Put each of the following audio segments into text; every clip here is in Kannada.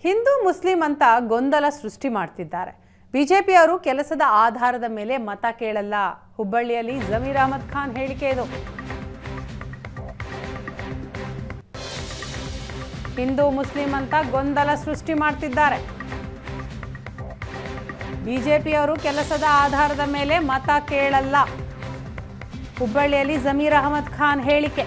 ಹಿಂದೂ ಮುಸ್ಲಿಂ ಅಂತ ಗೊಂದಲ ಸೃಷ್ಟಿ ಮಾಡ್ತಿದ್ದಾರೆ ಬಿಜೆಪಿಯವರು ಕೆಲಸದ ಆಧಾರದ ಮೇಲೆ ಮತ ಕೇಳಲ್ಲ ಹುಬ್ಬಳ್ಳಿಯಲ್ಲಿ ಜಮೀರ್ ಅಹಮದ್ ಖಾನ್ ಹೇಳಿಕೆ ಇದು ಹಿಂದೂ ಮುಸ್ಲಿಂ ಅಂತ ಗೊಂದಲ ಸೃಷ್ಟಿ ಮಾಡ್ತಿದ್ದಾರೆ ಬಿಜೆಪಿಯವರು ಕೆಲಸದ ಆಧಾರದ ಮೇಲೆ ಮತ ಕೇಳಲ್ಲ ಹುಬ್ಬಳ್ಳಿಯಲ್ಲಿ ಜಮೀರ್ ಅಹಮದ್ ಖಾನ್ ಹೇಳಿಕೆ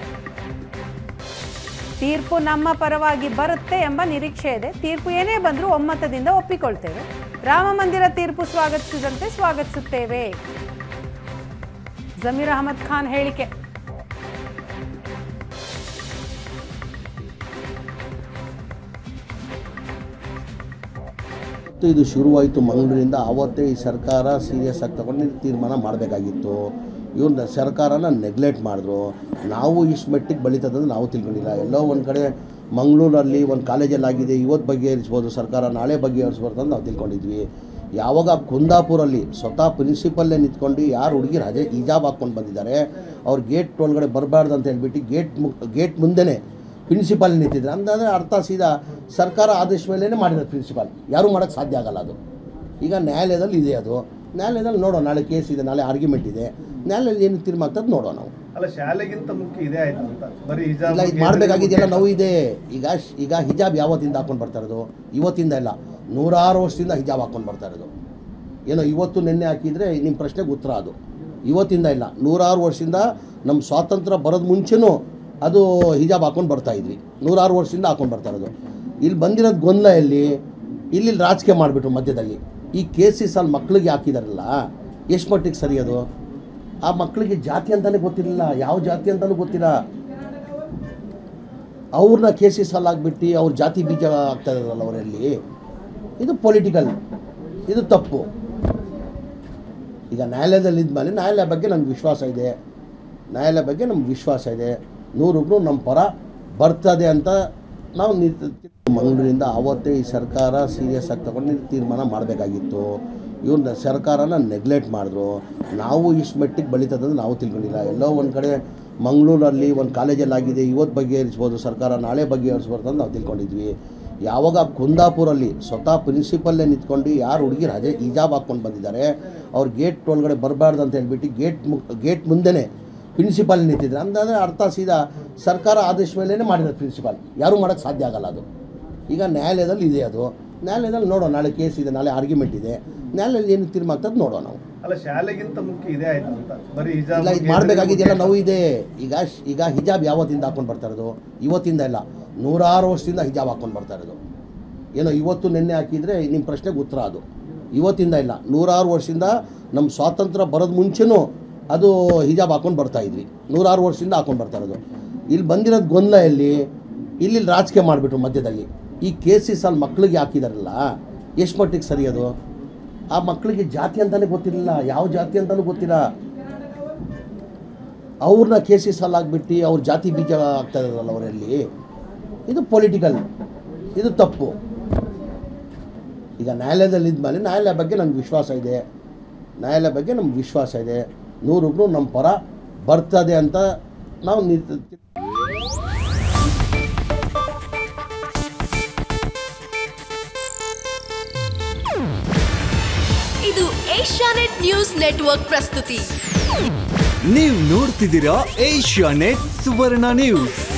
ತೀರ್ಪು ನಮ್ಮ ಪರವಾಗಿ ಬರುತ್ತೆ ಎಂಬ ನಿರೀಕ್ಷೆ ಇದೆ ತೀರ್ಪು ಏನೇ ಬಂದರೂ ಒಮ್ಮತದಿಂದ ಒಪ್ಪಿಕೊಳ್ತೇವೆ ರಾಮ ಮಂದಿರ ತೀರ್ಪು ಸ್ವಾಗತಿಸಿದಂತೆ ಸ್ವಾಗತಿಸುತ್ತೇವೆ ಜಮೀರ್ ಅಹಮದ್ ಖಾನ್ ಹೇಳಿಕೆ ಮತ್ತು ಇದು ಶುರುವಾಯಿತು ಮಂಗಳೂರಿಂದ ಆವತ್ತೇ ಈ ಸರ್ಕಾರ ಸೀರಿಯಸ್ ಆಗಿ ತಗೊಂಡು ತೀರ್ಮಾನ ಮಾಡಬೇಕಾಗಿತ್ತು ಇವ್ರನ್ನ ಸರ್ಕಾರನ ನೆಗ್ಲೆಕ್ಟ್ ಮಾಡಿದ್ರು ನಾವು ಇಷ್ಟು ಮಟ್ಟಿಗೆ ಬೆಳೀತದಂದ್ರೆ ನಾವು ತಿಳ್ಕೊಂಡಿಲ್ಲ ಎಲ್ಲೋ ಒಂದು ಕಡೆ ಮಂಗಳೂರಲ್ಲಿ ಒಂದು ಕಾಲೇಜಲ್ಲಿ ಆಗಿದೆ ಇವತ್ತು ಬಗೆಹರಿಸ್ಬೋದು ಸರ್ಕಾರ ನಾಳೆ ಬಗೆಹರಿಸ್ಬೋದು ಅಂತ ನಾವು ತಿಳ್ಕೊಂಡಿದ್ವಿ ಯಾವಾಗ ಕುಂದಾಪುರಲ್ಲಿ ಸ್ವತಃ ಪ್ರಿನ್ಸಿಪಲ್ಲೇ ನಿಂತ್ಕೊಂಡು ಯಾರು ಹುಡುಗಿ ರಜೆ ಹಿಜಾಬ್ ಹಾಕ್ಕೊಂಡು ಬಂದಿದ್ದಾರೆ ಅವ್ರು ಗೇಟ್ ಒಳಗಡೆ ಬರಬಾರ್ದು ಅಂತ ಹೇಳ್ಬಿಟ್ಟು ಗೇಟ್ ಮು ಗೇಟ್ ಮುಂದೆನೇ ಪ್ರಿನ್ಸಿಪಾಲ್ ನಿಂತಿದ್ರು ಅಂದರೆ ಅರ್ಥ ಸೀದಾ ಸರ್ಕಾರ ಆದೇಶ ಮೇಲೇ ಮಾಡಿರೋದು ಪ್ರಿನ್ಸಿಪಾಲ್ ಯಾರೂ ಮಾಡೋಕ್ಕೆ ಸಾಧ್ಯ ಆಗಲ್ಲ ಅದು ಈಗ ನ್ಯಾಯಾಲಯದಲ್ಲಿ ಇದೆ ಅದು ನ್ಯಾಯಾಲಯದಲ್ಲಿ ನೋಡೋಣ ನಾಳೆ ಕೇಸ್ ಇದೆ ನಾಳೆ ಆರ್ಗ್ಯುಮೆಂಟ್ ಇದೆ ನ್ಯಾಯಾಲಯದಲ್ಲಿ ಏನು ತೀರ್ಮಾನ ಆಗ್ತದೆ ನೋಡೋಣ ನಾವು ಅಲ್ಲ ಶಾಲೆಗಿಂತ ಮುಖ್ಯ ಇದೇ ಆಯ್ತು ಅಂತ ಬರೀ ಹಿಜಾಬ್ ಇಲ್ಲ ಇದು ಮಾಡಬೇಕಾಗಿದೆಯಲ್ಲ ನೋವು ಇದೆ ಈಗ ಶ್- ಈಗ ಹಿಜಾಬ್ ಯಾವತ್ತಿಂದ ಹಾಕೊಂಡು ಬರ್ತಾ ಇರೋದು ಇವತ್ತಿಂದ ಇಲ್ಲ ನೂರಾರು ವರ್ಷದಿಂದ ಹಿಜಾಬ್ ಹಾಕೊಂಡು ಬರ್ತಾ ಇರೋದು ಏನೋ ಇವತ್ತು ನಿನ್ನೆ ಹಾಕಿದರೆ ನಿಮ್ಮ ಪ್ರಶ್ನೆಗೆ ಉತ್ತರ ಅದು ಇವತ್ತಿಂದ ಇಲ್ಲ ನೂರಾರು ವರ್ಷದಿಂದ ನಮ್ಮ ಸ್ವಾತಂತ್ರ್ಯ ಬರೋದು ಮುಂಚೆನೂ ಅದು ಹಿಜಾಬ್ ಹಾಕೊಂಡು ಬರ್ತಾ ಇದ್ವಿ ನೂರಾರು ವರ್ಷದಿಂದ ಹಾಕೊಂಡು ಬರ್ತಾ ಇರೋದು ಇಲ್ಲಿ ಬಂದಿರೋದು ಗೊಂದಲ ಎಲ್ಲಿ ಇಲ್ಲಿ ರಾಜಕೀಯ ಮಾಡಿಬಿಟ್ರು ಮಧ್ಯದಲ್ಲಿ ಈ ಕೇಸಸ್ ಅಲ್ಲಿ ಮಕ್ಳಿಗೆ ಹಾಕಿದಾರಲ್ಲ ಎಷ್ಟು ಮಟ್ಟಿಗೆ ಸರಿ ಅದು ಆ ಮಕ್ಕಳಿಗೆ ಜಾತಿ ಅಂತಲೇ ಗೊತ್ತಿರಲಿಲ್ಲ ಯಾವ ಜಾತಿ ಅಂತಲೂ ಗೊತ್ತಿಲ್ಲ ಅವ್ರನ್ನ ಕೇಸಸ್ ಅಲ್ಲಿ ಹಾಕ್ಬಿಟ್ಟು ಅವ್ರ ಜಾತಿ ಬೀಜ ಆಗ್ತಾ ಇದಾರಲ್ಲ ಅವರಲ್ಲಿ ಇದು ಪೊಲಿಟಿಕಲ್ ಇದು ತಪ್ಪು ಈಗ ನ್ಯಾಯಾಲಯದಲ್ಲಿ ಇದ್ಮೇಲೆ ನ್ಯಾಯಾಲಯ ಬಗ್ಗೆ ನಮ್ಗೆ ವಿಶ್ವಾಸ ಇದೆ ನ್ಯಾಯಾಲಯ ಬಗ್ಗೆ ನಮ್ಗೆ ವಿಶ್ವಾಸ ಇದೆ ನೂರೊಬ್ರು ನಮ್ಮ ಪರ ಬರ್ತದೆ ಅಂತ ನಾವು ನಿಂತ ಮಂಗಳೂರಿಂದ ಆವತ್ತೇ ಈ ಸರ್ಕಾರ ಸೀರಿಯಸ್ ಆಗಿ ತಗೊಂಡು ತೀರ್ಮಾನ ಮಾಡಬೇಕಾಗಿತ್ತು ಇವ್ರನ್ನ ಸರ್ಕಾರನ ನೆಗ್ಲೆಕ್ಟ್ ಮಾಡಿದ್ರು ನಾವು ಇಷ್ಟು ಮಟ್ಟಿಗೆ ಬೆಳೀತದಂದ್ರೆ ನಾವು ತಿಳ್ಕೊಂಡಿಲ್ಲ ಎಲ್ಲೋ ಒಂದು ಕಡೆ ಮಂಗಳೂರಲ್ಲಿ ಒಂದು ಕಾಲೇಜಲ್ಲಿ ಆಗಿದೆ ಇವತ್ತು ಬಗೆಹರಿಸ್ಬೋದು ಸರ್ಕಾರ ನಾಳೆ ಬಗೆಹರಿಸ್ಬೋದು ಅಂತ ನಾವು ತಿಳ್ಕೊಂಡಿದ್ವಿ ಯಾವಾಗ ಕುಂದಾಪುರಲ್ಲಿ ಸ್ವತಃ ಪ್ರಿನ್ಸಿಪಲ್ಲೇ ನಿಂತ್ಕೊಂಡು ಯಾರು ಹುಡುಗಿ ರಜೆ ಹಿಜಾಬ್ ಹಾಕ್ಕೊಂಡು ಬಂದಿದ್ದಾರೆ ಅವ್ರು ಗೇಟ್ ಒಳಗಡೆ ಬರಬಾರ್ದು ಅಂತ ಹೇಳ್ಬಿಟ್ಟು ಗೇಟ್ ಮು ಗೇಟ್ ಮುಂದೆನೇ ಪ್ರಿನ್ಸಿಪಾಲ್ ನಿಂತಿದ್ರು ಅಂದರೆ ಅರ್ಥ ಸೀದಾ ಸರ್ಕಾರ ಆದೇಶ ಮೇಲೇ ಮಾಡಿರೋದು ಪ್ರಿನ್ಸಿಪಾಲ್ ಯಾರೂ ಮಾಡೋಕ್ಕೆ ಸಾಧ್ಯ ಆಗಲ್ಲ ಅದು ಈಗ ನ್ಯಾಯಾಲಯದಲ್ಲಿ ಇದೆ ಅದು ನ್ಯಾಯಾಲಯದಲ್ಲಿ ನೋಡೋಣ ನಾಳೆ ಕೇಸ್ ಇದೆ ನಾಳೆ ಆರ್ಗ್ಯುಮೆಂಟ್ ಇದೆ ನ್ಯಾಯಾಲಯದಲ್ಲಿ ಏನು ತೀರ್ಮಾನ ಆಗ್ತದೆ ನೋಡೋಣ ನಾವು ಅಲ್ಲ ಶಾಲೆಗಿಂತ ಮುಖ್ಯ ಇದೇ ಆಯ್ತು ಅಂತ ಬರೀ ಹಿಜಾಬ್ ಇಲ್ಲ ಇದು ಮಾಡಬೇಕಾಗಿದೆಯಲ್ಲ ನೋವು ಇದೆ ಈಗ ಶ್- ಈಗ ಹಿಜಾಬ್ ಯಾವತ್ತಿಂದ ಹಾಕೊಂಡು ಬರ್ತಾ ಇರೋದು ಇವತ್ತಿಂದ ಇಲ್ಲ ನೂರಾರು ವರ್ಷದಿಂದ ಹಿಜಾಬ್ ಹಾಕ್ಕೊಂಡು ಬರ್ತಾ ಇರೋದು ಏನೋ ಇವತ್ತು ನಿನ್ನೆ ಹಾಕಿದರೆ ನಿಮ್ಮ ಪ್ರಶ್ನೆಗೆ ಉತ್ತರ ಅದು ಇವತ್ತಿಂದ ಇಲ್ಲ ನೂರಾರು ವರ್ಷದಿಂದ ನಮ್ಮ ಸ್ವಾತಂತ್ರ್ಯ ಬರೋದು ಮುಂಚೆನೂ ಅದು ಹಿಜಾಬ್ ಹಾಕ್ಕೊಂಡು ಬರ್ತಾ ಇದ್ವಿ ನೂರಾರು ವರ್ಷದಿಂದ ಹಾಕ್ಕೊಂಡು ಬರ್ತಾ ಇರೋದು ಇಲ್ಲಿ ಬಂದಿರೋದು ಗೊಂದಲ ಎಲ್ಲಿ ಇಲ್ಲಿ ರಾಜಕೀಯ ಮಾಡಿಬಿಟ್ರು ಮಧ್ಯದಲ್ಲಿ ಈ ಕೇಸಸ್ ಅಲ್ಲಿ ಮಕ್ಳಿಗೆ ಹಾಕಿದಾರಲ್ಲ ಎಷ್ಟು ಮಟ್ಟಿಗೆ ಸರಿ ಅದು ಆ ಮಕ್ಕಳಿಗೆ ಜಾತಿ ಅಂತಲೇ ಗೊತ್ತಿರಲಿಲ್ಲ ಯಾವ ಜಾತಿ ಅಂತಲೂ ಗೊತ್ತಿಲ್ಲ ಅವ್ರನ್ನ ಕೇಸಸ್ ಅಲ್ಲಿ ಹಾಕ್ಬಿಟ್ಟು ಅವ್ರ ಜಾತಿ ಬೀಜ ಆಗ್ತಾ ಇದಾರಲ್ಲ ಅವರಲ್ಲಿ ಇದು ಪೊಲಿಟಿಕಲ್ ಇದು ತಪ್ಪು ಈಗ ನ್ಯಾಯಾಲಯದಲ್ಲಿ ಇದ್ಮೇಲೆ ನ್ಯಾಯಾಲಯ ಬಗ್ಗೆ ನಮ್ಗೆ ವಿಶ್ವಾಸ ಇದೆ ನ್ಯಾಯಾಲಯ ಬಗ್ಗೆ ನಮ್ಗೆ ವಿಶ್ವಾಸ ಇದೆ ನೂರೊಬ್ರು ನಮ್ಮ ಪರ ಬರ್ತದೆ ಅಂತ ನಾವು ನಿಂತ ಇದು ಏಷ್ಯಾನೆಟ್ ನ್ಯೂಸ್ ನೆಟ್ವರ್ಕ್ ಪ್ರಸ್ತುತಿ ನೀವು ನೋಡ್ತಿದ್ದೀರಾ ಏಷ್ಯಾ ನೆಟ್ ಸುವರ್ಣ ನ್ಯೂಸ್